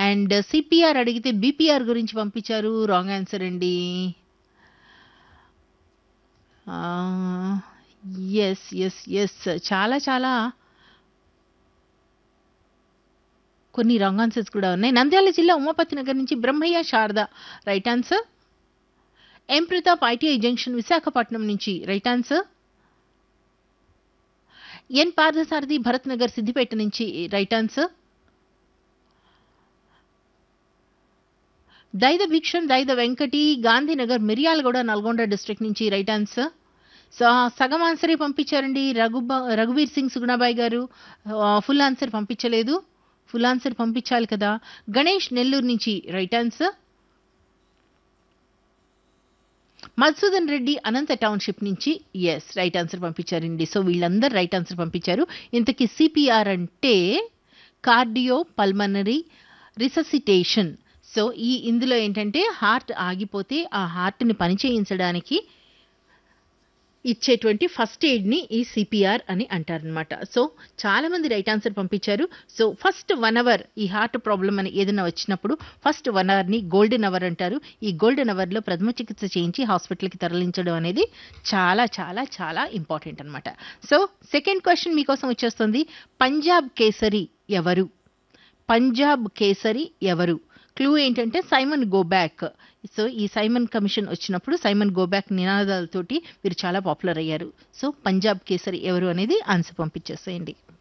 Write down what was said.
and CPR అడిగితే BPR గురించి పంపించారు రాంగ్ ఆన్సర్ అండి ఎస్ ఎస్ ఎస్ చాలా చాలా కొన్ని రాంగ్ ఆన్సర్స్ కూడా ఉన్నాయి నంద్యాల జిల్లా ఉమాపతి నగర్ నుంచి Brahmaiah Sharada right answer M Pratap ITI junction Visakhapatnam నుంచి right answer N Parthasarathi Bharat Nagar Siddipet నుంచి right answer Daida Bhiksham Daida Venkati Gandhinagar Miryalaguda Nalgonda district నుంచి రైట్ ఆన్సర్ సో సగం ఆన్సరే పంపించారండి రఘుబా రఘువీర్ సింగ్ సుగుణాబాయి గారు ఫుల్ ఆన్సర్ పంపించలేదు ఫుల్ ఆన్సర్ పంపించాలి కదా గణేష్ నెల్లూరు నుంచి right answer Madhusudan Reddy Anantha township నుంచి ఎస్ రైట్ ఆన్సర్ పంపించారండి సో వీళ్ళందరూ రైట్ ఆన్సర్ పంపించారు ఇంతకీ సిపిఆర్ అంటే కార్డియో పల్మనరీ రిససిటేషన్ సో ఈ ఇందులో ఏంటంటే హార్ట్ ఆగిపోతే ఆ హార్ట్ని పనిచేయించడానికి ఇచ్చేటువంటి ఫస్ట్ ఎయిడ్ని ఈ సిపిఆర్ అని అంటారనమాట సో చాలా మంది రైట్ ఆన్సర్ పంపించారు సో ఫస్ట్ వన్ అవర్ ఈ హార్ట్ ప్రాబ్లం అని ఏదైనా వచ్చినప్పుడు ఫస్ట్ వన్ అవర్ని గోల్డెన్ అవర్ అంటారు ఈ గోల్డెన్ అవర్లో ప్రథమ చికిత్స చేయించి హాస్పిటల్కి తరలించడం అనేది చాలా చాలా చాలా ఇంపార్టెంట్ అనమాట సో సెకండ్ క్వశ్చన్ మీకోసం వచ్చేస్తుంది పంజాబ్ కేసరి ఎవరు పంజాబ్ కేసరి ఎవరు క్లూ ఏంటంటే సైమన్ గోబ్యాక్ సో ఈ సైమన్ కమిషన్ వచ్చినప్పుడు సైమన్ గోబ్యాక్ నినాదాలతోటి వీరు చాలా పాపులర్ అయ్యారు సో పంజాబ్ కేసరి ఎవరు అనేది ఆన్సర్ పంపించేసేయండి